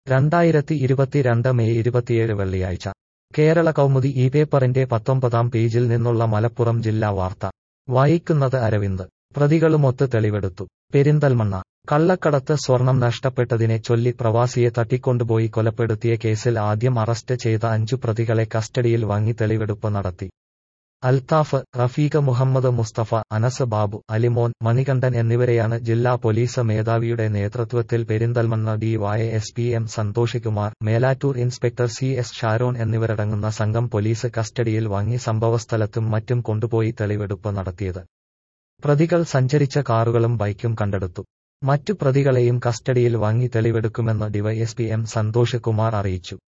രണ്ടായിരത്തി ഇരുപത്തിരണ്ട് മെയ് ഇരുപത്തിയേഴ് വെള്ളിയാഴ്ച കേരള കൗമുദി ഈ പേപ്പറിന്റെ പത്തൊമ്പതാം പേജിൽ നിന്നുള്ള മലപ്പുറം ജില്ലാ വാർത്ത വായിക്കുന്നത് അരവിന്ദ് പ്രതികളുമൊത്ത് തെളിവെടുത്തു പെരിന്തൽമണ്ണ കള്ളക്കടത്ത് സ്വർണം നഷ്ടപ്പെട്ടതിനെ ചൊല്ലി പ്രവാസിയെ തട്ടിക്കൊണ്ടുപോയി കൊലപ്പെടുത്തിയ കേസിൽ ആദ്യം അറസ്റ്റ് ചെയ്ത അഞ്ചു പ്രതികളെ കസ്റ്റഡിയിൽ വാങ്ങി തെളിവെടുപ്പ് നടത്തി അൽത്താഫ് റഫീഖ് മുഹമ്മദ് മുസ്തഫ അനസ് ബാബു അലിമോൻ മണികണ്ഠൻ എന്നിവരെയാണ് ജില്ലാ പോലീസ് മേധാവിയുടെ നേതൃത്വത്തിൽ Perinthalmanna D Y S P M Santhosh Kumar Melattur inspector C S Sharon എന്നിവരടങ്ങുന്ന സംഘം പോലീസ് കസ്റ്റഡിയിൽ വാങ്ങി സംഭവസ്ഥലത്തും മറ്റും കൊണ്ടുപോയി തെളിവെടുപ്പ് നടത്തിയത് പ്രതികൾ സഞ്ചരിച്ച കാറുകളും ബൈക്കും കണ്ടെടുത്തു മറ്റു പ്രതികളെയും കസ്റ്റഡിയിൽ വാങ്ങി തെളിവെടുക്കുമെന്ന് ഡിവൈഎസ്പി എം സന്തോഷ് കുമാർ അറിയിച്ചു